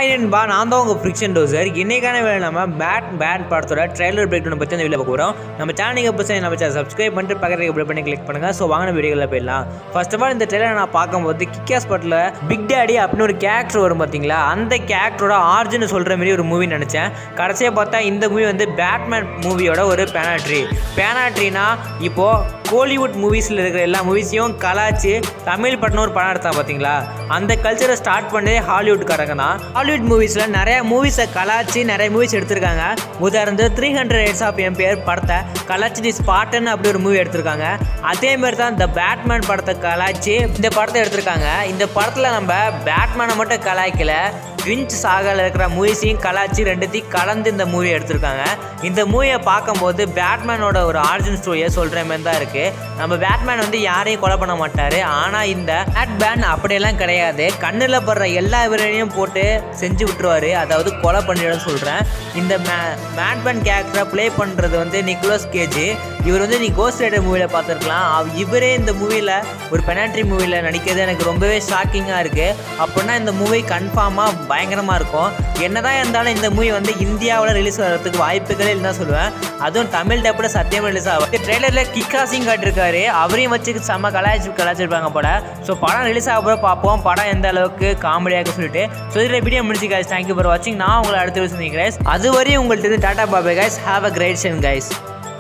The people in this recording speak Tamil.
ஹாய் நண்பா நான் தான் உங்கள் ஃப்ரிக்ஷன் டோசர் இன்னைக்கான வேலை நம்ம பேட் பேட் படத்தோட ட்ரெய்லர் பிரேக் டவுன் பற்றி அந்த வீடியோ பார்க்க போகிறோம் நம்ம சேனலுக்கு புதுசாக நம்ம சேனல் சப்ஸ்கிரைப் பண்ணிட்டு பக்கத்தில் அப்ளை பண்ணி கிளிக் பண்ணுங்க ஸோ வாங்கின வீடியோவில் போயிடலாம் ஃபர்ஸ்ட் ஆஃப் ஆல் இந்த ட்ரெய்லர் நான் பார்க்கும்போது கிக்காஸ் பட்டில் பிக் டேடி அப்படின்னு ஒரு கேரக்டர் வரும் பார்த்தீங்களா அந்த கேரக்டரோட ஆர்ஜின் சொல்கிற மாதிரி ஒரு மூவி நினச்சேன் கடைசியாக பார்த்தா இந்த மூவி வந்து பேட்மேன் மூவியோட ஒரு பேனாட்ரி பேனாட்ரினா இப்போது கோலிவுட் மூவிஸில் இருக்கிற எல்லா மூவிஸையும் கலாச்சு தமிழ் படம்னு ஒரு படம் எடுத்தா பார்த்தீங்களா அந்த கல்ச்சரை ஸ்டார்ட் பண்ணதே ஹாலிவுட்காரங்க தான் ஹாலிவுட் மூவிஸில் நிறைய மூவிஸை கலாச்சு நிறைய மூவிஸ் எடுத்திருக்காங்க உதாரணத்துக்கு த்ரீ ஹண்ட்ரட் எயிட்ஸ் ஆஃப் என் பேர் படத்தை கலாச்சி தி ஸ்பாட்டன் அப்படி ஒரு மூவி எடுத்திருக்காங்க அதே மாதிரி தான் இந்த பேட்மேன் படத்தை கலாச்சு இந்த படத்தை எடுத்திருக்காங்க இந்த படத்தில் நம்ம பேட்மேனை மட்டும் கலாய்க்கல விஞ்ச் சாகால இருக்கிற மூவிஸையும் கலாச்சி ரெண்டுத்தையும் கலந்து இந்த மூவி எடுத்திருக்காங்க இந்த மூவியை பார்க்கும்போது பேட்மேனோட ஒரு ஆரிஜின் ஸ்டோரியை சொல்கிற மாதிரி தான் இருக்குது நம்ம பேட்மேன் வந்து யாரையும் கொலை பண்ண மாட்டார் ஆனால் இந்த பேட்மேன் அப்படியெல்லாம் கிடையாது கண்ணில் படுற எல்லா விரையும் போட்டு செஞ்சு விட்டுருவாரு அதாவது கொலை பண்ணிடுன்னு சொல்கிறேன் இந்த மே பேட்மேன் கேரக்டரை ப்ளே பண்ணுறது வந்து நிக்கோலஸ் கேஜ் இவர் வந்து நீ கோஸ்ட் ரைடர் மூவியில் பார்த்துருக்கலாம் அவ் இவரே இந்த மூவியில் ஒரு பெனாட்ரி மூவியில் நடிக்கிறது எனக்கு ரொம்பவே ஷாக்கிங்காக இருக்குது அப்படின்னா இந்த மூவி கன்ஃபார்மாக பயங்கரமாக இருக்கும் என்னதான் இருந்தாலும் இந்த மூவி வந்து இந்தியாவில் ரிலீஸ் ஆகிறதுக்கு வாய்ப்புகளே இல்லைன்னு தான் சொல்லுவேன் அதுவும் தமிழ் டப்பில் சத்தியமாக ரிலீஸ் ஆகும் ட்ரெய்லரில் கிக்காசிங் காட்டிருக்காரு அவரையும் வச்சு செம்ம கலாய்ச்சி கலாய்ச்சிருப்பாங்க போல ஸோ படம் ரிலீஸ் ஆக போகிற பார்ப்போம் படம் எந்த அளவுக்கு காமெடியாக இருக்குன்னு சொல்லிட்டு ஸோ இதில் வீடியோ முடிச்சு guys தேங்க்யூ ஃபார் வாட்சிங் நான் உங்களை அடுத்த விஷயம் guys அது வரையும் உங்கள்கிட்ட tata bye bye guys have a great ஷன் guys